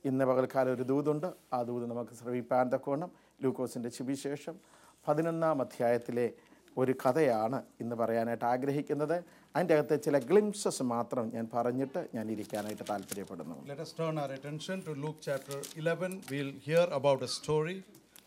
ഇന്ന് പകൽക്കാലം ഒരു ദൂതുണ്ട് ആ ദൂത് നമുക്ക് ശ്രവിപ്പാൻ തക്കവണ്ണം ലൂക്കോസിൻ്റെ സുവിശേഷം പതിനൊന്നാം അധ്യായത്തിലെ ഒരു കഥയാണ് ഇന്ന് പറയാനായിട്ട് ആഗ്രഹിക്കുന്നത് അതിൻ്റെ അകത്തെ ചില ഗ്ലിംസസ് മാത്രം ഞാൻ പറഞ്ഞിട്ട് ഞാൻ ഇരിക്കാനായിട്ട് താല്പര്യപ്പെടുന്നു Let us turn our attention to Luke chapter 11. We'll hear about a story.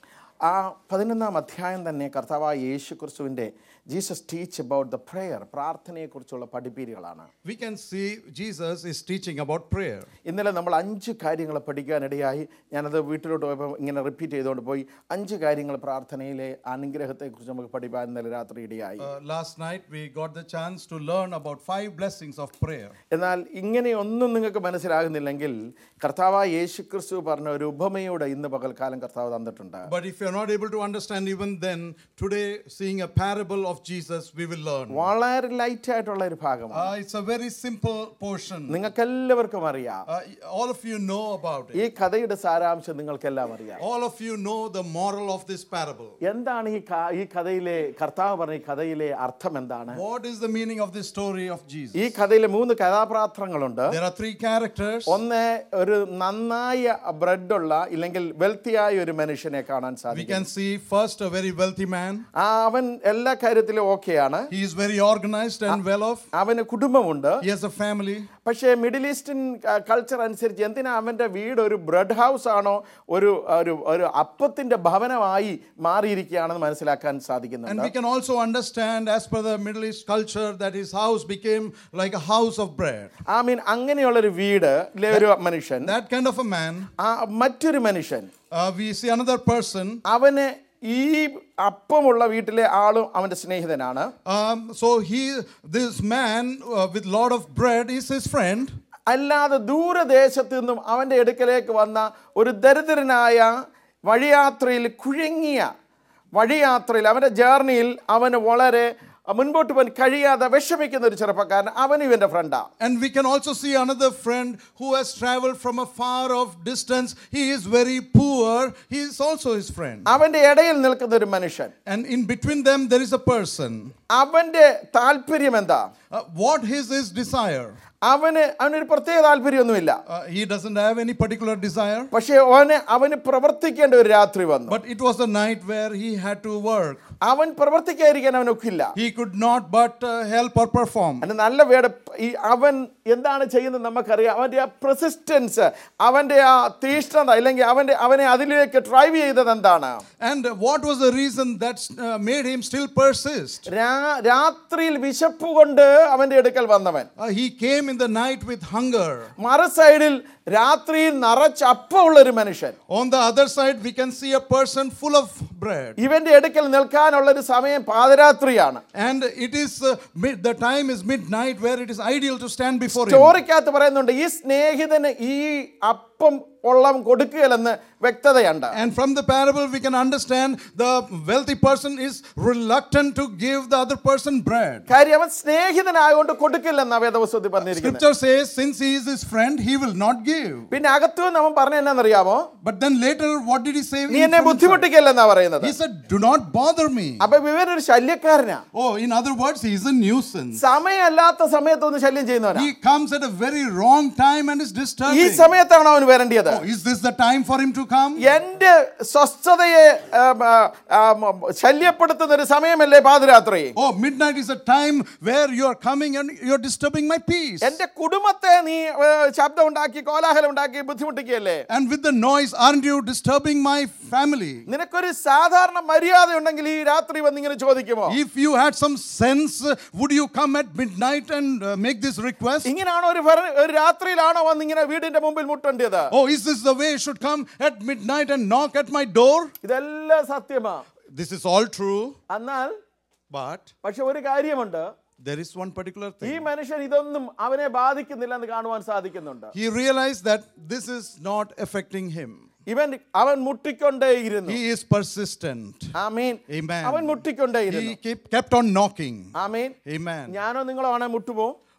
ആ പതിനൊന്നാം അധ്യായം തന്നെ കർത്താവായ യേശു ക്രിസ്തുവിൻ്റെ Jesus teach about the prayer പ്രാർത്ഥനയെക്കുറിച്ചുള്ള പഠിപ്പീരുകളാണ് We can see Jesus is teaching about prayer. ഇന്നലെ നമ്മൾ അഞ്ച് കാര്യങ്ങൾ പഠിക്കാനിടയായി ഞാനത് വീട്ടിലോട്ട് പോയപ്പോൾ ഇങ്ങനെ റിപ്പീറ്റ് ചെയ്തുകൊണ്ട് പോയി അഞ്ച് കാര്യങ്ങൾ പ്രാർത്ഥനയിലെ അനുഗ്രഹത്തെക്കുറിച്ച് നമുക്ക് പഠിക്കാൻ ഇന്നലെ രാത്രി ഇടയായി Uh, last night we got the chance to learn about five blessings of prayer. എന്നാൽ ഇങ്ങനെയൊന്നും നിങ്ങൾക്ക് മനസ്സിലാകുന്നില്ലെങ്കിൽ കർത്താവായ യേശു ക്രിസ്തു പറഞ്ഞ ഒരു ഉപമയോടെ ഇന്ന് പകൽക്കാലം കർത്താവ് തന്നിട്ടുണ്ട് But if you're not able to understand even then, today seeing a parable of Jesus, we will learn. വളരെ ലൈറ്റ് ആയിട്ടുള്ള ഒരു ഭാഗമാണ് Uh, it's a very simple portion. നിങ്ങൾക്ക് എല്ലാവർക്കും അറിയാം Uh, all of you know about it. ഈ കഥയുടെ സാരാംശം നിങ്ങൾക്കെല്ലാം അറിയാം All of you know the moral of this parable. എന്താണ് ഈ ക- ഈ കഥയിലെ കർത്താവ് പറഞ്ഞ ഈ കഥയിലെ അർത്ഥം എന്താണ് What is the meaning of this story of Jesus? ഈ കഥയിലെ മൂന്ന് കഥാപാത്രങ്ങളുണ്ട് There are three characters. ഒന്ന് ഒരു നന്നായ ബ്രെഡുള്ള ഇല്ലെങ്കിൽ വെൽത്തിയായ ഒരു മനുഷ്യനെ കാണാൻ We സാധിക്കും can see first a very wealthy man. ആ അവൻ എല്ലാ കാര്യത്തിലും ഓക്കെയാണ് He is very organized and well off. അവന് കുടുംബമുണ്ട് He has a family. പക്ഷേ മിഡിൽ ഈസ്റ്റേൺ കൾച്ചർ അനുസരിച്ച് എന്തിനാ അവൻ്റെ വീട് ഒരു ബ്രെഡ് ഹൗസ് ആണോ ഒരു ഒരു ഒരു അപ്പത്തിൻ്റെ ഭവനമായി മാറിയിരിക്കുകയാണെന്ന് മനസ്സിലാക്കാൻ And സാധിക്കുന്നുണ്ട് we can also understand, as per the Middle East culture, that his house became like a house of bread. ആ മീൻ അങ്ങനെയുള്ളൊരു വീട് ഇല്ലേ ഒരു മനുഷ്യൻ That kind of a man. ആ മറ്റൊരു mനുഷ്യൻ Uh, we see another person. അവന് ഈ അപ്പമുള്ള വീട്ടിലെ ആളും അവൻ്റെ സ്നേഹിതനാണ് Um, so he, this man uh, with lot of bread, is his friend. അല്ലാതെ ദൂരദേശത്ത് നിന്നും അവൻ്റെ അടുക്കലേക്ക് വന്ന ഒരു ദരിദ്രനായ വഴിയാത്രയിൽ കുഴങ്ങിയ വഴിയാത്രയിൽ അവൻ്റെ ജേർണിയിൽ അവന് വളരെ മുൻപോട്ട് പോകാൻ കഴിയാതെ വിഷമിക്കുന്ന ഒരു ചെറുപ്പക്കാരൻ അവനും ഇവൻ്റെ ഫ്രണ്ടാണ് And we can also see another friend who has traveled from a far off distance. He is very poor. He is also his friend. അവൻ്റെ ഇടയിൽ നിൽക്കുന്ന ഒരു മനുഷ്യൻ And in between them, there is a person. അവൻ്റെ താല്പര്യം എന്താ Uh, what is his desire? അവന് അവനൊരു പ്രത്യേക താല്പര്യമൊന്നുമില്ല Uh, he doesn't have any particular desire. പക്ഷേ അവന് അവന് പ്രവർത്തിക്കേണ്ട ഒരു രാത്രി വന്നു But it was the night where he had to work. അവൻ പ്രവർത്തിക്കാതിരിക്കാൻ അവനൊക്കില്ല He could not but uh, help or perform. അതിന് നല്ല വേട് ഈ അവൻ എന്താണ് ചെയ്യുന്നത് നമുക്കറിയാം അവൻ്റെ ആ പ്രസിസ്റ്റൻസ് അവൻ്റെ ആ തീഷ്ണത അല്ലെങ്കിൽ അവൻ്റെ അവനെ അതിലേക്ക് ഡ്രൈവ് ചെയ്തത് എന്താണ് And what was the reason that uh, made him still persist? രാ- രാത്രിയിൽ വിശപ്പ് കൊണ്ട് അവൻ്റെ അടുക്കൽ വന്നവൻ Uh, he came in the night with hunger. മറു സൈഡിൽ രാത്രിയിൽ നിറച്ച് അപ്പമുള്ള ഒരു മനുഷ്യൻ On the other side, we can see a person full of bread. ഇവന്റെ അടുക്കൽ നിൽക്കാനുള്ള ഒരു സമയം പാതിരാത്രിയാണ് And it is uh, mid, the time is midnight where it is ideal to stand before him. സ്റ്റോറിക്കകത്ത് പറയുന്നുണ്ട് ഈ സ്നേഹിതന് ഈ അപ്പം ഉള്ളം കൊടുക്കുകയില്ലെന്ന് വ്യക്തതയുണ്ട് And from the parable, we can understand the wealthy person is reluctant to give the other person bread. കാര്യം അവൻ സ്നേഹിതനായതുകൊണ്ട് കൊടുക്കില്ലെന്നാ വേദപുസ്തകത്തിൽ പറഞ്ഞിരിക്കുന്നത് Scripture says, since he is his friend, he will not give. പിന്നെ അകത്തു നിന്ന് അവൻ പറഞ്ഞ എന്നാന്നറിയാമോ But then later, what did he say? നീ in എന്നെ front of her? ബുദ്ധിമുട്ടിക്കല്ലെന്നാ പറയുന്നത് He said, Do not bother me. അപ്പൊ ഇവനൊരു ശല്യക്കാരനാ Oh, in other words, he is a nuisance. സമയമല്ലാത്ത സമയത്തൊന്ന് ശല്യം ചെയ്യുന്നവനാ He comes at a very wrong time and is ഈ disturbing. സമയത്താണ് അവൻ വരേണ്ടത് Oh, is this the time for him to come? എന്റെ സ്വസ്ഥതയെ ആം, ആ, ആം, ശല്യപ്പെടുത്തുന്ന ഒരു സമയമല്ലേ പാതിരാത്രി Oh, midnight is a time where you are coming and you're disturbing my peace. എന്റെ കുടുംബത്തെ നീ ഏ, ശബ്ദം ഉണ്ടാക്കി കോലാഹലം ഉണ്ടാക്കി ബുദ്ധിമുട്ടിക്കുകയല്ലേ And with the noise, aren't you disturbing my family? നിനക്കൊരു സാധാരണ മര്യാദ ഉണ്ടെങ്കിൽ ഈ രാത്രി വന്ന് ഇങ്ങനെ ചോദിക്കുമോ If you had some sense, uh, would you come at midnight and uh, make this request? ഇങ്ങനെയാണോ ഒരു ഭര- ഒരു രാത്രിയിലാണോ വന്ന് ഇങ്ങനെ വീടിന്റെ മുമ്പിൽ മുട്ടേണ്ടത് Oh, is this the way I should come at midnight and knock at my door? ഇതെല്ലാം സത്യമാ This is all true, എന്നാൽ but പക്ഷെ ഒരു കാര്യമുണ്ട് there is one particular ഈ thing. മനുഷ്യൻ ഇതൊന്നും അവനെ ബാധിക്കുന്നില്ല എന്ന് കാണുവാൻ സാധിക്കുന്നുണ്ട് He realized that this is not affecting him. ഇവൻ അവൻ മുട്ടിക്കൊണ്ടേയിരുന്നു He is persistent. Amin Amen. അവൻ മുട്ടിക്കൊണ്ടേയിരുന്നു He kept, kept on knocking. Amin Amen. ഞാനോ നിങ്ങളോ ആണെ മുട്ടുമോ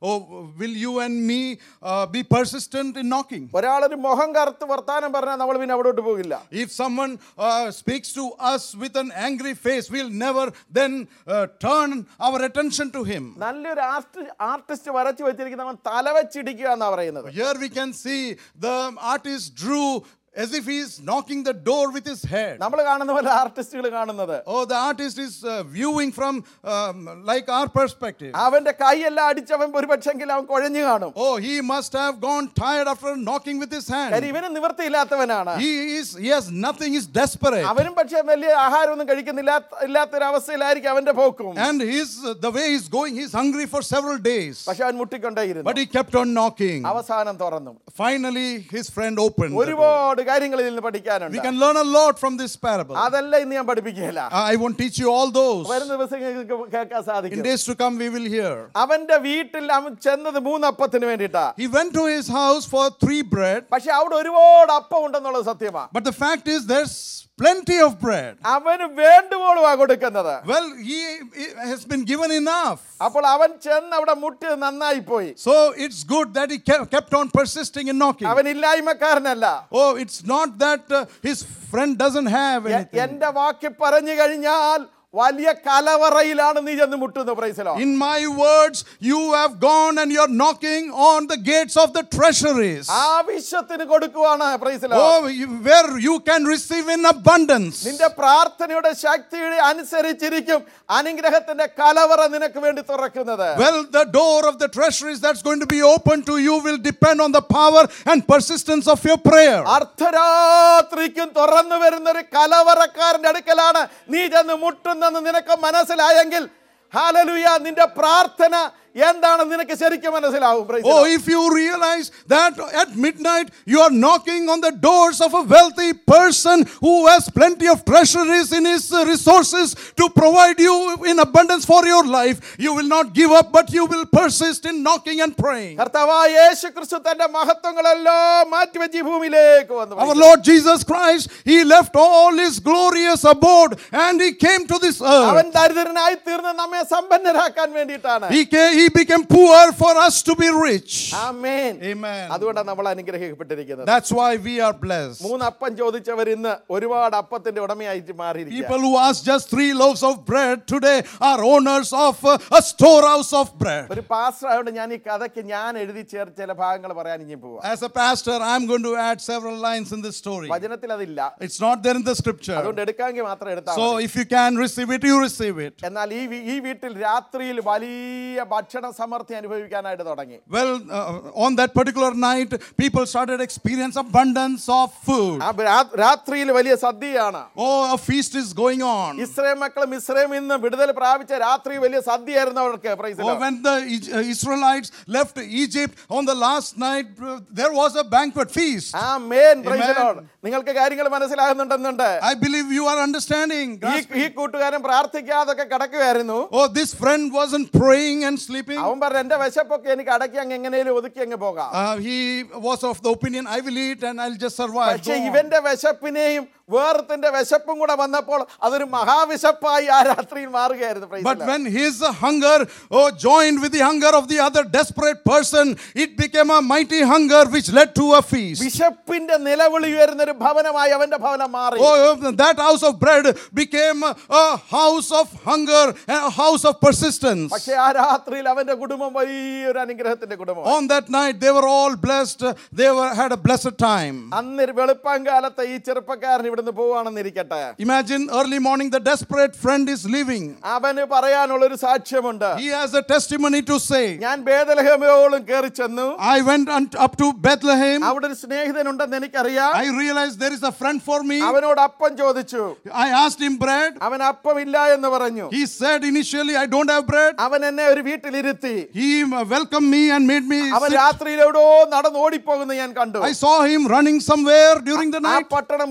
oh, will you and me uh, be persistent in knocking? ഒരാളൊരു മുഖം കറുത്ത് വർത്താനം പറഞ്ഞാൽ നമ്മൾ പിന്നെ അവിടോട്ട് പോകില്ല If someone uh, speaks to us with an angry face, we'll never then uh, turn our attention to him. നല്ലൊരു ആർട്ട് ആർട്ടിസ്റ്റ് വരച്ചു വെച്ചിരിക്കുന്ന അവൻ തല വെച്ചിടിക്കുക എന്നാ പറയുന്നത് Here we can see the artist drew as if he is knocking the door with his head. നമ്മൾ കാണുന്ന പോലെ ആർട്ടിസ്റ്റുകൾ കാണുന്നത് Oh, the artist is uh, viewing from um, like our perspective. അവന്റെ കൈയെല്ലാം അടിച്ചവൻ ഒരു പക്ഷെങ്കിൽ അവൻ കുഴഞ്ഞു കാണും Oh, he must have gone tired after knocking with his hand. കാര്യം ഇവന് നിവൃത്തിയില്ലാത്തവനാണ് He is he has nothing, he's desperate. അവനും പക്ഷെ വലിയ ആഹാരമൊന്നും കഴിക്കുന്നില്ല ഇല്ലാത്തൊരവസ്ഥയിലായിരിക്കും അവന്റെ പോക്കും And he's the way he's going, he's hungry for several days. പക്ഷെ അവൻ മുട്ടിക്കൊണ്ടേയിരുന്നു But he kept on knocking. അവസാനം തുറന്നു Finally, his friend opened. the door. ഒരുപാട് കാര്യങ്ങൾ ഇതിൽ നിന്ന് We പഠിക്കാനുണ്ട് can learn a lot from this parable. അതല്ല ഇന്ന് ഞാൻ പഠിപ്പിക്കുകയില്ല I won't teach you all those. വരുന്ന ദിവസങ്ങൾക്ക് കേൾക്കാൻ In സാധിക്കും days to come, we will hear. അവന്റെ വീട്ടിൽ അവൻ ചെന്നത് മൂന്നപ്പത്തിന് വേണ്ടിയിട്ടാ He went to his house for three bread, പക്ഷെ അവിടെ ഒരുപാട് അപ്പം ഉണ്ടെന്നുള്ളത് സത്യമാ but the fact is, there's plenty of bread. അവന് വേണ്ടുവോളുമാ കൊടുക്കുന്നത് Well, he, he has been given enough. അപ്പോൾ അവൻ ചെന്ന് അവിടെ മുട്ടി നന്നായി പോയി So it's good that he kept kept on persisting in knocking. അവൻ ഇല്ലായ്മക്കാരനല്ല Oh, it's not that uh, his friend doesn't have a- anything. എന്റെ വാക്കി പറഞ്ഞു കഴിഞ്ഞാൽ വലിയ കലവറയിലാണ് നീ ചെന്ന് മുട്ടുന്നത് പ്രൈസലോ In my words, you have gone and you're knocking on the gates of the treasuries. ആവശ്യത്തിന് കൊടുക്കുവാണ് പ്രൈസലോ Oh, you- where you can receive in abundance. നിന്റെ പ്രാർത്ഥനയുടെ ശക്തിയുടെ അനുസരിച്ചിരിക്കും അനുഗ്രഹത്തിന്റെ കലവറ നിനക്ക് വേണ്ടി തുറക്കുന്നത് Well, the door of the treasuries that's going to be open to you will depend on the power and persistence of your prayer. അർദ്ധരാത്രിക്കും തുറന്നു വരുന്ന ഒരു കലവറക്കാരന്റെ അടുക്കലാണ് നീ ചെന്ന് മുട്ടുന്നെന്ന് നിനക്ക് മനസ്സിലായെങ്കിൽ ഹാലലുയ നിന്റെ പ്രാർത്ഥന എന്താണെന്ന് നിനക്ക് ശരിക്കും മനസ്സിലാവും Praise the Oh, Lord. if you realize that at midnight you are knocking on the doors of a wealthy person who has plenty of treasuries in his uh, resources to provide you in abundance for your life, you will not give up, but you will persist in knocking and praying. കർത്താവായ യേശു ക്രിസ്തു തന്റെ മഹത്വങ്ങളെല്ലാം മാറ്റിവെച്ച് ഈ ഭൂമിയിലേക്ക് വന്നു Our Lord Jesus Christ, He left all His glorious abode and He came to this അവൻ earth. ദരിദ്രനായി തീർന്ന് നമ്മെ സമ്പന്നരാക്കാൻ വേണ്ടിയിട്ടാണ് He, came, he became poor for us to be rich. Amen Amen. അതുകൊണ്ടാണ് നമ്മൾ അനുഗ്രഹിക്കപ്പെട്ടിരിക്കുന്നത് That's why we are blessed. മൂന്ന് അപ്പം ചോദിച്ചവർ ഇന്ന് ഒരുപാട് അപ്പത്തിന്റെ ഉടമയായിട്ട് മാറിയിരിക്കുക People who asked just three loaves of bread today are owners of uh, a storehouse of bread. ഒരു പാസ്റ്റർ ആയതുകൊണ്ട് ഞാൻ ഈ കഥയ്ക്ക് ഞാൻ എഴുതി ചേർത്ത് ചില ഭാഗങ്ങൾ പറയാൻ ഇനി പോവാം As a pastor, I'm going to add several lines in this story. വചനത്തിൽ അതില്ല It's not there in the scripture. അതുകൊണ്ട് എടുക്കാമെങ്കിൽ മാത്രം എടുത്താൽ So മതി. if you can receive it, you receive it. എന്നാൽ ഈ വീ- ഈ വീട്ടിൽ രാത്രിയിൽ വലിയ ഭക്ഷണ സമൃദ്ധി അനുഭവിക്കാനായിട്ട് തുടങ്ങി Well, uh, on that particular night, people started experience abundance of food. ആ രാ- രാത്രിയിൽ വലിയ സദ്യയാണ് Oh, a feast is going on. Israel മക്കളും ഇസ്രയേമിൽ നിന്ന് വിടുതൽ പ്രാപിച്ച രാത്രി വലിയ സദ്യയായിരുന്നു അവർക്ക് praise the Oh, Lord. when the E- uh, Israelites left Egypt on the last night, uh, there was a banquet feast. ആ മേൻ praise the Amen. Lord. നിങ്ങൾക്ക് കാര്യങ്ങൾ മനസ്സിലാകുന്നുണ്ടെന്നുണ്ട് I believe you are understanding. ഈ ഈ കൂട്ടുകാരൻ പ്രാർത്ഥിക്കാതൊക്കെ കിടക്കുകയായിരുന്നു Oh, this friend wasn't praying and sleeping. അവൻ പറഞ്ഞു എന്റെ വിശപ്പൊക്കെ എനിക്ക് അടക്കി അങ്ങ് എങ്ങനെയും ഒതുക്കി അങ്ങ് പോകാം Uh, he was of the opinion, I will eat and I'll just survive. പക്ഷെ Go on. ഇവന്റെ വിശപ്പിനെയും വേറത്തിന്റെ വിശപ്പും കൂടെ വന്നപ്പോൾ അതൊരു മഹാവിശപ്പായി ആ രാത്രിയിൽ മാറുകയായിരുന്നു praise the But Lord. when his hunger oh, joined with the hunger of the other desperate person, it became a mighty hunger which led to a feast. വിശപ്പിന്റെ നിലവിളി ഉയരുന്ന ഒരു ഭവനമായി അവന്റെ ഭവനം മാറി Oh, that house of bread became a house of hunger and a house of persistence. പക്ഷെ ആ രാത്രിയിൽ അവന്റെ കുടുംബം വലിയൊരു അനുഗ്രഹത്തിന്റെ കുടുംബം On that night, they were all blessed. They were, had a blessed time. അന്ന് വെളുപ്പാങ്കാലത്ത് ഈ ചെറുപ്പക്കാരൻ ഇവിടുന്ന് പോവാണെന്നിരിക്കട്ടെ Imagine early morning, the desperate friend is leaving. അവന് പറയാനുള്ള ഒരു സാക്ഷ്യമുണ്ട് He has a testimony to say. ഞാൻ ബേദലഹമയോളം കയറി ചെന്നു I went un- up to Bethlehem. അവിടെ ഒരു സ്നേഹിതനുണ്ടെന്ന് എനിക്കറിയാം I realized there is a friend for me. അവനോട് അപ്പം ചോദിച്ചു I asked him bread. അവൻ അപ്പം ഇല്ല എന്ന് പറഞ്ഞു He said initially, I don't have bread. അവൻ എന്നെ ഒരു വീട്ടിലിരുത്തി He uh, welcomed me and made me അവൻ sit. രാത്രിയിൽ എവിടോ നടന്ന് ഓടിപ്പോകുന്ന ഞാൻ കണ്ടു I saw him running somewhere during the ആ night. പട്ടണം മുഴുവൻ ഉറക്ക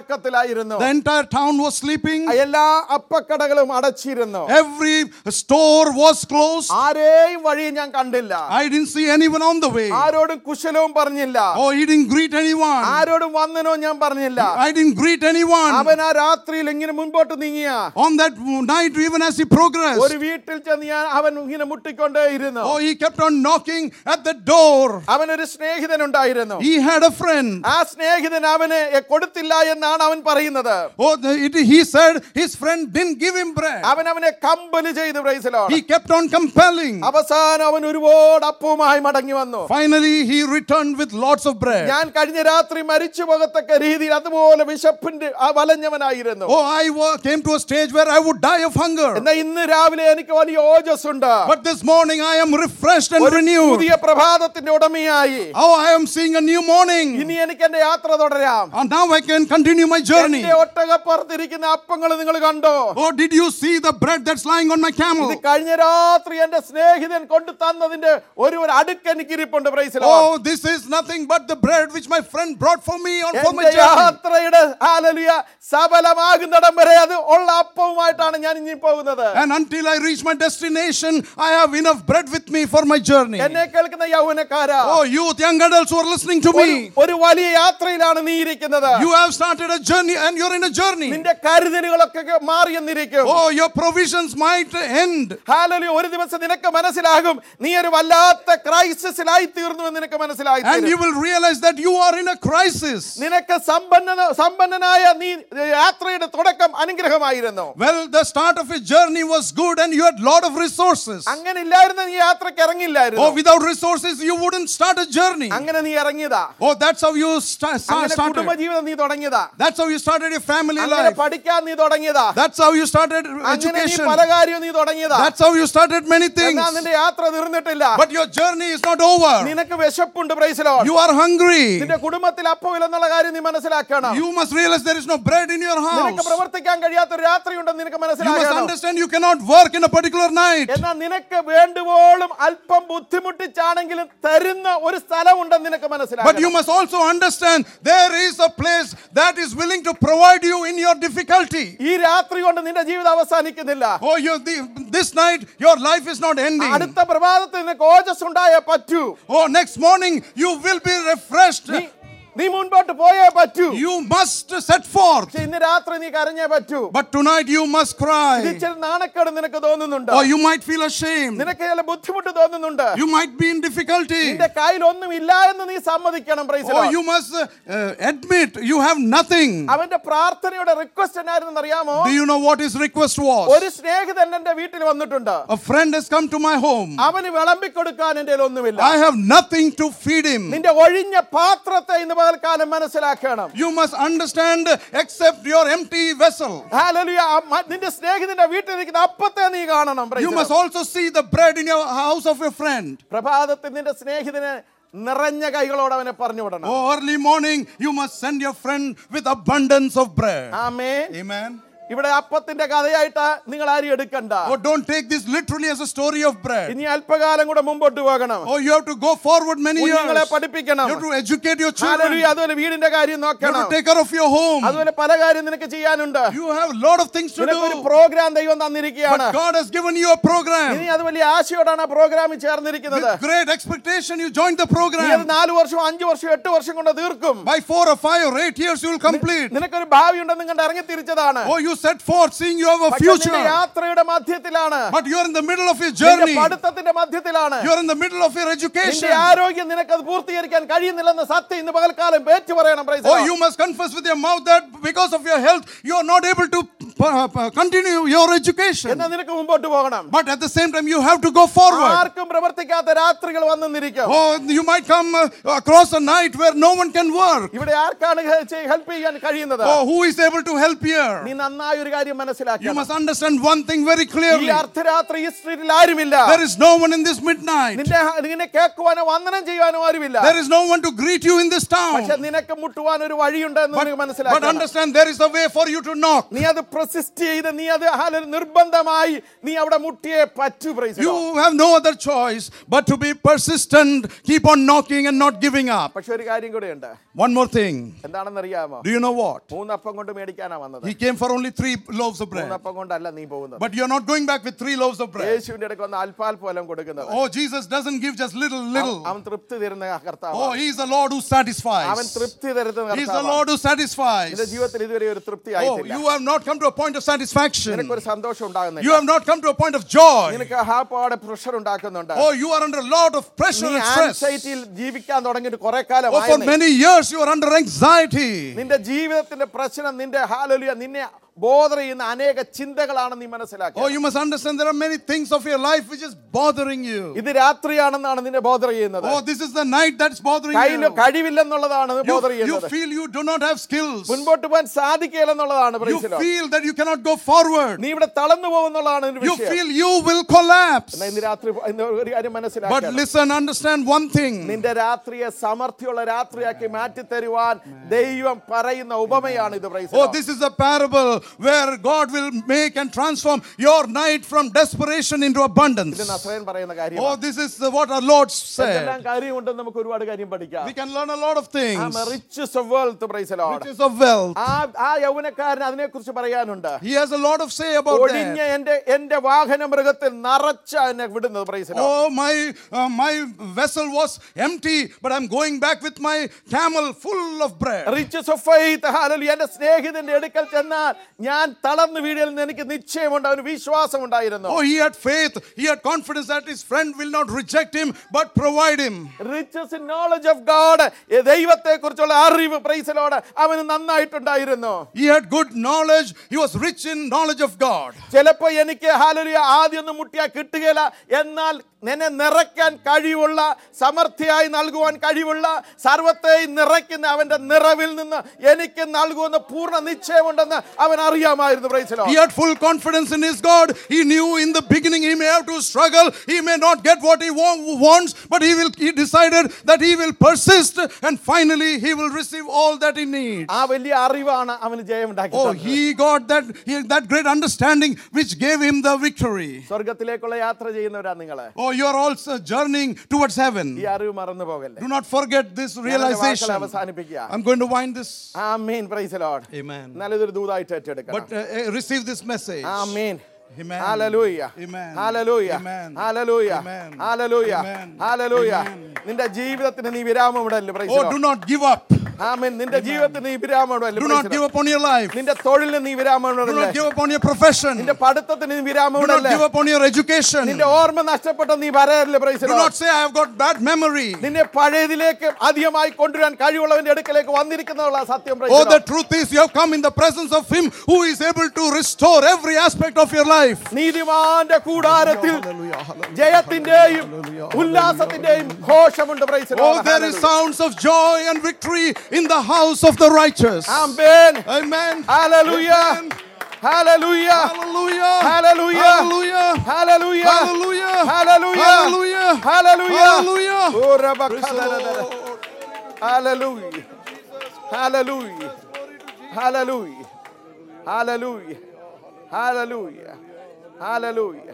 ഉറക്കത്തിലായിരുന്നു The entire town was sleeping. എല്ലാ അപ്പക്കടകളും അടച്ചിരുന്നു Every store was closed. ആരെയും വഴി ഞാൻ കണ്ടില്ല I didn't see anyone on the way. ആരോടും കുശലവും പറഞ്ഞില്ല Oh, he didn't greet anyone. ആരോടും വന്നനോ ഞാൻ പറഞ്ഞില്ല I didn't greet anyone. അവൻ ആ രാത്രിയിൽ ഇങ്ങനെ മുൻപോട്ട് നീങ്ങിയ On that night, even as he progressed, ഒരു വീട്ടിൽ ചെന്ന് ഞാൻ അവൻ ഇങ്ങനെ മുട്ടിക്കൊണ്ടേ ഇരുന്നു oh, he kept on knocking at the door. അവനൊരു സ്നേഹിതൻ ഉണ്ടായിരുന്നു He had a friend. ആ സ്നേഹിതൻ അവന് കൊടുത്തില്ല എന്നാണ് അവൻ പറയുന്നത് Oh, the, it, he said his friend didn't give him bread. അവൻ അവനെ കമ്പല് ചെയ്ത് പ്രൈസലോ He kept on compelling. അവസാനം അവൻ ഒരുപാട് അപ്പവുമായി മടങ്ങി വന്നു Finally, he returned with lots of bread. ഞാൻ കഴിഞ്ഞ രാത്രി മരിച്ചു പോകത്തക്ക രീതിയിൽ അതുപോലെ വിശപ്പിന്റെ ആ വലഞ്ഞവനായിരുന്നു Oh, I wa- came to a stage where I would die of hunger. എന്നാ ഇന്ന് രാവിലെ എനിക്ക് വലിയ ഓജസ് ഉണ്ട് But this morning I am refreshed and ഒരു renewed. പുതിയ പ്രഭാതത്തിന്റെ ഉടമയായി Oh, I am seeing a new morning. ഇനി എനിക്ക് എന്റെ യാത്ര തുടരാം And now I can continue my journey. എന്റെ ഒട്ടകപ്പുറത്തിരിക്കുന്ന അപ്പങ്ങൾ നിങ്ങൾ കണ്ടോ Oh, did you see the bread that's lying on my ഇത് camel? കഴിഞ്ഞ രാത്രി എന്റെ സ്നേഹിതൻ കൊണ്ടു തന്നതിന്റെ ഒരു ഒരു അടുക്ക് എനിക്ക് ഇരിപ്പുണ്ട് പ്രൈസിലോ Oh, this is nothing but the bread which my friend brought for me on for my എന്റെ journey. യാത്രയുടെ ഹാലലിയ സഫലമാകുന്നിടം വരെ അത് ഉള്ള അപ്പവുമായിട്ടാണ് ഞാൻ ഇനി പോകുന്നത് And until I reach my destination, I have enough bread with me for my journey. എന്നെ കേൾക്കുന്ന യൗവനക്കാരാ Oh, youth, young adults who are listening to ഒരു- me, ഒരു വലിയ യാത്രയിലാണ് നീ ഇരിക്കുന്നത് you have started a journey and you're in a journey. നിന്റെ കരുതലുകളൊക്കെ മാറിയെന്നിരിക്കും Oh, your provisions might end. ഹാലലി ഒരു ദിവസം നിനക്ക് മനസ്സിലാകും നീ ഒരു വല്ലാത്ത ക്രൈസിസിലായി തീർന്നു എന്ന് നിനക്ക് മനസ്സിലായി And തീരും. you will realize that you are in a crisis. നിനക്ക് സമ്പന്ന സമ്പന്നനായ നീ യാത്രയുടെ തുടക്കം അനുഗ്രഹമായിരുന്നു Well, the start of your journey was good and you had lot of resources. അങ്ങനെ ഇല്ലായിരുന്നു നീ യാത്രക്ക് Oh, ഇറങ്ങില്ലായിരുന്നു without resources, you wouldn't start a journey. അങ്ങനെ നീ ഇറങ്ങിയതാ Oh, that's how you sta- sta- അങ്ങനെ started. കുടുംബജീവിതം നീ തുടങ്ങിയതാ That's how you started your family അങ്ങനെ life. പഠിക്കാൻ നീ തുടങ്ങിയതാ That's how you started അങ്ങനെ നീ education. പല കാര്യവും നീ തുടങ്ങിയതാ That's how you started many things. എന്നാ നിന്റെ യാത്ര തീർന്നിട്ടില്ല But your journey is not over. നിനക്ക് വിശപ്പുണ്ട് പ്രൈസിലോ You are hungry. നിന്റെ കുടുംബത്തിൽ അപ്പമില്ലെന്നുള്ള കാര്യം നീ മനസ്സിലാക്കണം You must realize there is no bread in your നിനക്ക് house. പ്രവർത്തിക്കാൻ കഴിയാത്ത ഒരു രാത്രി ഉണ്ടെന്ന് നിനക്ക് You must മനസ്സിലാക്കണം understand you cannot work in a particular night. എന്നാൽ നിനക്ക് വേണ്ടുവോളം അല്പം ബുദ്ധിമുട്ടിച്ചാണെങ്കിലും തരുന്ന ഒരു സ്ഥലമുണ്ടെന്ന് നിനക്ക് But you മനസ്സിലാക്കണം must also understand there is a place that is willing to provide you in your difficulty. ഈ രാത്രി കൊണ്ട് നിന്റെ ജീവിതം അവസാനിക്കുന്നില്ല Oh, you, the, this night your life is not ending. അടുത്ത പ്രഭാതത്തിൽ നിനക്ക് ഓജസ് ഉണ്ടായേ പറ്റൂ Oh, next morning you will be refreshed. നീ നീ മുൻപോട്ട് പോയേ പറ്റൂ You must set forth. പക്ഷെ ഇന്ന് രാത്രി നീ കരഞ്ഞേ പറ്റൂ But tonight you must ഇത് cry. ഇച്ചിരി നാണക്കേട് നിനക്ക് തോന്നുന്നുണ്ട് Or you might feel ashamed. നിനക്ക് ചില ബുദ്ധിമുട്ട് തോന്നുന്നുണ്ട് You might be in difficulty. നിന്റെ കയ്യിൽ ഒന്നും ഇല്ല എന്ന് നീ സമ്മതിക്കണം praise the Oh, Lord. you must uh, uh, admit you have nothing. അവന്റെ പ്രാർത്ഥനയുടെ റിക്വസ്റ്റ് എന്നായിരുന്നു അറിയാമോ Do you know what his request was? ഒരു സ്നേഹിതൻ എന്റെ വീട്ടിൽ വന്നിട്ടുണ്ട് A friend has come to my home. അവന് വിളമ്പി കൊടുക്കാൻ എന്റെ ഒന്നുമില്ല I have nothing to feed him. നിന്റെ ഒഴിഞ്ഞ പാത്രത്തെ ഇന്ന് പകൽക്കാലം മനസ്സിലാക്കണം You must understand, accept your empty vessel. Hallelujah. ആ മ- നിന്റെ സ്നേഹിതന്റെ വീട്ടിൽ ഇരിക്കുന്ന അപ്പത്തെ നീ കാണണം praise You the must Lord. also see the bread in your house of your friend. പ്രഭാതത്തിൽ നിന്റെ സ്നേഹിതന് നിറഞ്ഞ കൈകളോട് അവനെ പറഞ്ഞു വിടണം Oh, early morning, you must send your friend with abundance of bread. ആമേ Amen. ഇവിടെ അപ്പത്തിന്റെ കഥയായിട്ട് നിങ്ങൾ ആരും എടുക്കണ്ട Oh, don't take this literally as a story of bread. ഇനി അല്പകാലം കൂടെ മുമ്പോട്ട് പോകണം Oh, you have to go forward many years. കുഞ്ഞുങ്ങളെ You പഠിപ്പിക്കണം have to educate your children. Hallelujah. അതുപോലെ വീടിന്റെ കാര്യം You have നോക്കണം to take care of your home. അതുപോലെ പല കാര്യം നിനക്ക് ചെയ്യാനുണ്ട് You have a lot of things to നിനക്ക് ഒരു do. പ്രോഗ്രാം ദൈവം തന്നിരിക്കുകയാണ് But God has given you a program. ഇനി അത് വലിയ ആശയോടാണ് ആ പ്രോഗ്രാമിൽ ചേർന്നിരിക്കുന്നത് With great expectation, you joined the നീ അത് program. നാല് വർഷം അഞ്ചു വർഷം എട്ട് വർഷം കൊണ്ട് തീർക്കും By four or five or eight years, you will complete. നിനക്കൊരു ഭാവി ഉണ്ടെന്ന് കണ്ട് ഇറങ്ങി തിരിച്ചതാണ് Oh, you set forth, seeing you have a പക്ഷേ നിന്റെ future. യാത്രയുടെ മധ്യത്തിലാണ് But you're in the middle of your നിന്റെ journey. പഠിത്തത്തിന്റെ മധ്യത്തിലാണ് You're in the middle of your നിന്റെ education. ആരോഗ്യം നിനക്ക് അത് പൂർത്തീകരിക്കാൻ കഴിയുന്നില്ലെന്ന് സത്യം ഇന്ന് പകൽക്കാലം പേറ്റു പറയണം praise the Oh, Lord. you must confess with your mouth that because of your health, you are not able to uh, uh, continue your education. എന്നാ നിനക്ക് മുമ്പോട്ട് പോകണം But at the same time, you have to go forward. ആർക്കും പ്രവർത്തിക്കാത്ത രാത്രികൾ വന്നെന്നിരിക്കും Oh, you might come uh, across a night where no one can work. ഇവിടെ ആർക്കാണ് help ചെയ്യാൻ കഴിയുന്നത് Oh, who is able to help നീ here? നന്നായ ഒരു കാര്യം You മനസ്സിലാക്കണം must understand one thing very ഈ clearly. അർദ്ധരാത്രി ഈ സ്ട്രീറ്റിൽ ആരുമില്ല There is no one in this midnight. നിന്നെ നിന്നെ കേൾക്കുവാനോ വന്ദനം ചെയ്യുവാനോ ആരുമില്ല There is no one to greet you in this town. പക്ഷെ നിനക്ക് മുട്ടുവാൻ ഒരു വഴിയുണ്ട് എന്ന് But, നിനക്ക് but മനസ്സിലാക്കണം understand there is a way for you to knock. നീ അത് റെസിസ്റ്റ് ചെയ്ത് നീ അത് ഹാലൽ നിർബന്ധമായി നീ അവിടെ മുട്ടിയെ പറ്റു praise You have no other choice but to be persistent, keep on knocking and not giving up. പക്ഷെ ഒരു കാര്യം കൂടെ ഉണ്ട് One more thing. എന്താണെന്ന് അറിയാമോ Do you know what? മൂന്നപ്പം കൊണ്ട് മേടിക്കാനാ വന്നത് He came for only three loaves of bread. മൂന്നപ്പം കൊണ്ടല്ല നീ പോകുന്നത് But you're not going back with three loaves of bread. യേശുവിന്റെ അടുക്ക് വന്ന് അല്പാൽപോലം കൊടുക്കുന്നത് Oh, Jesus doesn't give just little, little. അവൻ തൃപ്തി തരുന്ന കർത്താവ് Oh, He's the Lord who അവൻ satisfies. തൃപ്തി തരുന്ന He's the കർത്താവ് Lord who നിന്റെ satisfies. ജീവിതത്തിൽ ഇതുവരെ ഒരു തൃപ്തി Oh, ആയിട്ടില്ല you have not come to a point of satisfaction. നിനക്കൊരു സന്തോഷം You ഉണ്ടാകുന്നില്ല have not come to a point of joy. നിനക്ക് ഹാപ്പാട് പ്രഷർ ഉണ്ടാക്കുന്നുണ്ട് Oh, you are under a lot of pressure നീ and stress. ആൻസൈറ്റിയിൽ ജീവിക്കാൻ തുടങ്ങിയിട്ട് കുറെ കാലം Oh, for many years you are under anxiety. നിന്റെ ജീവിതത്തിന്റെ പ്രശ്നം നിന്റെ ഹാലലിയ നിന്നെ ബോധർ ചെയ്യുന്ന അനേക ചിന്തകളാണ് നീ Oh, മനസ്സിലാക്കുക you must understand there are many things of your life which is bothering you. ഇത് രാത്രിയാണെന്നാണ് നിന്നെ ബോധർ ചെയ്യുന്നത് Oh, this is the night that's bothering കയ്യിൽ you. കഴിവില്ലെന്നുള്ളതാണ് ബോധർ You, you ചെയ്യുന്നത് feel you do not have skills. മുൻപോട്ട് പോകാൻ സാധിക്കില്ലെന്നുള്ളതാണ് You praise the Lord. feel that you cannot go forward. നീ ഇവിടെ തളർന്നു പോകുന്നുള്ളതാണ് ഇതിന്റെ You വിഷയം feel you will collapse. എന്നാ ഇന്ന് രാത്രി ഇന്ന് ഒരു കാര്യം But മനസ്സിലാക്കുക listen, understand one thing. നിന്റെ രാത്രിയെ സമർത്ഥിയുള്ള രാത്രിയാക്കി മാറ്റി തരുവാൻ ദൈവം പറയുന്ന ഉപമയാണ് ഇത് praise the Oh, Lord. this is a parable where God will make and transform your night from desperation into ഇത് abundance. നസ്രയൻ പറയുന്ന Oh, കാര്യം this is the- what our Lord said. എന്തെല്ലാം കാര്യമുണ്ട് നമുക്ക് ഒരുപാട് കാര്യം പഠിക്കാം We can learn a lot of things. Riches of wealth praise Lord Riches of wealth. ആ ആ യൗവനക്കാരൻ അതിനെ കുറിച്ച് പറയാനുണ്ട് He has a lot of say about ഒടിഞ്ഞ that. എന്റെ എന്റെ വാഹന മൃഗത്തിൽ നിറച്ച എന്നെ വിടുന്നത് praise Lord Oh, my uh, my vessel was empty, but I'm going back with my camel full of bread. Riches of faith ഹാലലി എന്റെ സ്നേഹിതന്റെ അടുക്കൽ ചെന്നാൽ ഞാൻ തളർന്നു വീടിൽ എനിക്ക് നിശ്ചയമുണ്ട് അവന് വിശ്വാസം ഉണ്ടായിരുന്നു Oh, he had faith. He had confidence that his friend will not reject him, but provide him. Riches in knowledge of God ദൈവത്തെ കുറിച്ചുള്ള അറിവ് പ്രൈസലോട് അവന് നന്നായിട്ടുണ്ടായിരുന്നു He had good knowledge. He was rich in knowledge of God. ചിലപ്പോ എനിക്ക് ഹാലലിയ ആദ്യം ഒന്നും മുട്ടിയാ കിട്ടുകയില്ല എന്നാൽ നിന്നെ നിറയ്ക്കാൻ കഴിവുള്ള സമൃദ്ധിയായി നൽകുവാൻ കഴിവുള്ള സർവത്തെയും നിറയ്ക്കുന്ന അവന്റെ നിറവിൽ നിന്ന് എനിക്ക് നൽകുമെന്ന് പൂർണ്ണ നിശ്ചയമുണ്ടെന്ന് അവൻ അറിയാമായിരുന്നു പ്രൈസലോ He had full confidence in his God. He knew in the beginning he may have to struggle. He may not get what he wa- wants, but he will. He decided that he will persist, and finally he will receive all that he needs. ആ വലിയ അറിവാണ് അവന് ജയമുണ്ടാക്കി Oh, തന്നത്. he got that he, that great understanding which gave him the victory. സ്വർഗത്തിലേക്കുള്ള യാത്ര ചെയ്യുന്നവരാ നിങ്ങള് Oh, you are also journeying towards heaven. ഈ അറിവ് മറന്നു പോകല്ലേ Do not forget this ഞാൻ എൻ്റെ വാക്കുകൾ realization. അവസാനിപ്പിക്കുക I'm going to wind this. Amen praise Lord Amen. എന്നാൽ ഇതൊരു ദൂതായിട്ട് ഏറ്റെടുക്കണം But uh, uh, receive this message. Amen Amen. Hallelujah Amen. Hallelujah Amen. Hallelujah Amen. Hallelujah Amen. Hallelujah Amen. നിന്റെ ജീവിതത്തിന് നീ വിരാമം ഇടല്ലേ praise Oh, Lord do not give up. Amen നിന്റെ ജീവിതത്തിന് നീ വിരാമം ഇടല്ലേ Do praise not give Lord. up on your life. നിന്റെ തൊഴിലിന് നീ വിരാമം Do ഇടല്ലേ not give up on your profession. നിന്റെ പഠിത്തത്തിന് നീ വിരാമം Do not ഇടല്ലേ give up on your education. നിന്റെ ഓർമ്മ നഷ്ടപ്പെട്ട നീ വരല്ലേ praise Do Lord. not say, I have got bad memory. നിന്നെ പഴയതിലേക്ക് അധികമായി കൊണ്ടുവരാൻ കഴിവുള്ളവന്റെ അടുക്കലേക്ക് വന്നിരിക്കുന്നതുള്ള സത്യം praise Oh, the the Lord. truth is, you have come in the presence of Him who is able to restore every aspect of your life. നീതിമാന്റെ കൂടാരത്തിൽ ജയത്തിന്റെയും ഉല്ലാസത്തിന്റെയും ഘോഷമുണ്ട് praise the Oh, Lord. there is sounds of joy and victory in the house of the righteous. Amen Amen. Hallelujah. Amen. Hallelujah. Hallelujah. Hallelujah. Hallelujah. Hallelujah. Hallelujah. Hallelujah. Hallelujah. Hallelujah. Hallelujah. Oh, Rabakadadada. Hallelujah. Hallelujah. Hallelujah. Hallelujah. Hallelujah. Hallelujah.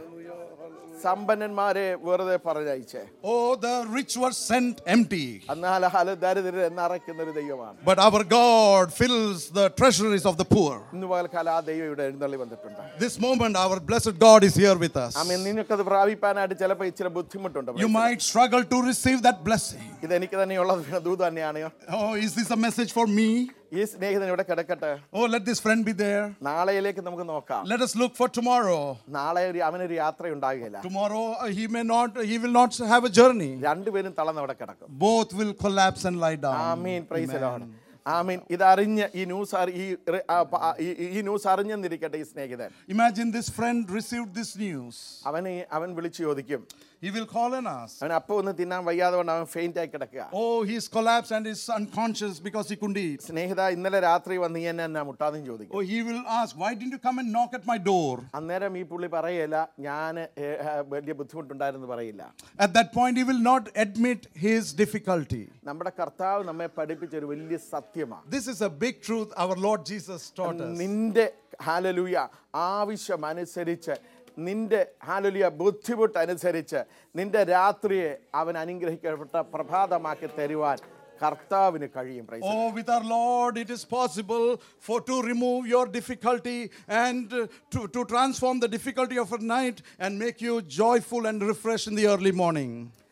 സമ്പന്നന്മാരെ വെറുതെ പറഞ്ഞയച്ചേ Oh, the rich were sent empty. എന്നാൽ ഹല ദരിദ്രരെ നിറയ്ക്കുന്ന ഒരു ദൈവമാണ് But our God fills the treasuries of the poor. ഇന്ന് പകൽക്കാലം ആ ദൈവം ഇവിടെ എഴുന്നള്ളി വന്നിട്ടുണ്ട് This moment, our blessed God is here with us. ആമേൻ നിനക്കത് പ്രാപിപ്പാനായിട്ട് ചിലപ്പോൾ ഇച്ചിരി ബുദ്ധിമുട്ടുണ്ട് You might struggle to receive that blessing. ഇത് എനിക്ക് തന്നെയുള്ള ദൂത് തന്നെയാണ് Oh, is this a message for me? ഈ സ്നേഹിതൻ ഇവിടെ കിടക്കട്ടെ Oh, let this friend be there. നാളെയിലേക്ക് നമുക്ക് നോക്കാം Let us look for tomorrow. നാളെ ഒരു അവനൊരു യാത്ര ഉണ്ടാകുകയില്ല Tomorrow, uh, he may not, he will not have a journey. രണ്ടുപേരും തളർന്ന് അവിടെ കിടക്കും Both will collapse and lie down. Amen praise Lord amen ഇതറിഞ്ഞ് ഈ ന്യൂസ് അറി- ഈ റി- ആ, പ- ആ, ഈ- ഈ- ഈ ന്യൂസ് അറിഞ്ഞെന്നിരിക്കട്ടെ ഈ സ്നേഹിതൻ Imagine this friend received this news. അവന് ഈ- അവൻ വിളിച്ചു ചോദിക്കും He will call and ask. അവൻ അപ്പം ഒന്ന് തിന്നാൻ വയ്യാതെ കൊണ്ട് അവൻ ഫെയിന്റ് ആയി കിടക്കുക Oh, he's collapsed and is unconscious because he couldn't eat. സ്നേഹിത ഇന്നലെ രാത്രി വന്ന് നീ എന്നെ എന്നാ മുട്ടാതെന്ന് ചോദിക്കും Oh, he will ask, Why didn't you come and knock at my door? അന്നേരം ഈ പുള്ളി പറയല ഞാൻ വലിയ ബുദ്ധിമുട്ടുണ്ടായിരുന്നു പറയില്ല At that point, he will not admit his difficulty. നമ്മുടെ കർത്താവ് നമ്മെ പഠിപ്പിച്ച ഒരു വലിയ സത്യമാണ് This is a big truth our Lord Jesus taught us. നിന്റെ ഹാലലുയ ആവശ്യമനുസരിച്ച് നിന്റെ ഹാലലുയ ബുദ്ധിമുട്ടനുസരിച്ച് നിന്റെ രാത്രിയെ അവൻ അനുഗ്രഹിക്കപ്പെട്ട പ്രഭാതമാക്കി തരുവാൻ കർത്താവിന് കഴിയും praise Oh, with our Lord, it is possible for to remove your difficulty and uh, to, to transform the difficulty of a night and make you joyful and refreshed in the early morning.